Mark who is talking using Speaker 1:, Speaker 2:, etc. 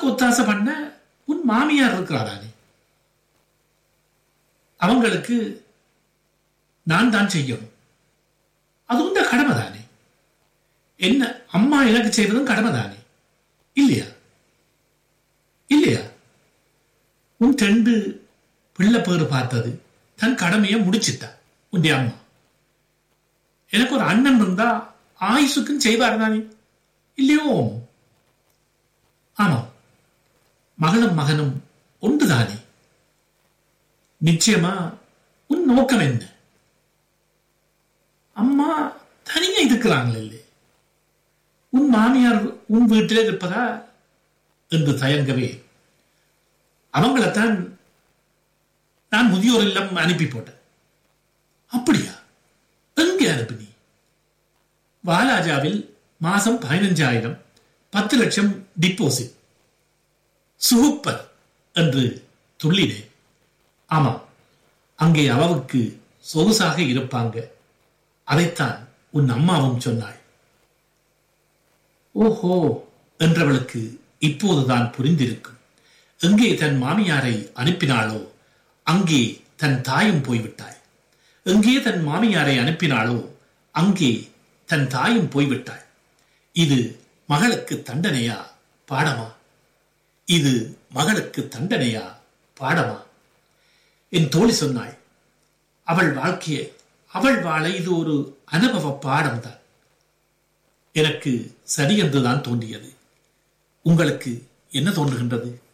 Speaker 1: ஒத்தாசை பண்ண உன் மாமியார் இருக்கிறாரானே அவங்களுக்கு நான் தான் செய்யணும் அது உண்ட கடமை தானே என்ன அம்மா எனக்கு செய்வதும் கடமை தானே இல்லையா இல்லையா உன் ரெண்டு பிள்ளை பேரு பார்த்தது தன் கடமையை முடிச்சிட்டா உன்டைய அம்மா எனக்கு ஒரு அண்ணன் இருந்தா ஆயுசுக்கும் செய்வார் தானே இல்லையோ ஆமாம் மகளும் மகனும் ஒன்றுதானே நிச்சயமா உன் நோக்கம் என்ன அம்மா தனியா இருக்கிறாங்களே இல்லை உன் மாமியார் உன் வீட்டிலே இருப்பதா என்று தயங்கவே அவங்களைத்தான் நான் முதியோர் இல்லம் அனுப்பி போட்டேன் அப்படியா எங்கே அனுப்பினி வாலாஜாவில் மாசம் பதினஞ்சாயிரம் பத்து லட்சம் டிப்போசிட் சூப்பர் என்று துள்ளினேன் ஆமாம் அங்கே அவவுக்கு சொகுசாக இருப்பாங்க அதைத்தான் உன் அம்மாவும் சொன்னாள் ஓஹோ என்றவளுக்கு இப்போதுதான் புரிந்திருக்கும் எங்கே தன் மாமியாரை அனுப்பினாளோ அங்கே தன் தாயும் போய்விட்டாள் எங்கே தன் மாமியாரை அனுப்பினாளோ அங்கே தன் தாயும் போய்விட்டாள் இது மகளுக்கு தண்டனையா பாடமா இது மகளுக்கு தண்டனையா பாடமா என் தோழி சொன்னாள் அவள் வாழ்க்கையை அவள் வாழ இது ஒரு அனுபவ பாடம்தான் எனக்கு சரி என்றுதான் தோன்றியது உங்களுக்கு என்ன தோன்றுகின்றது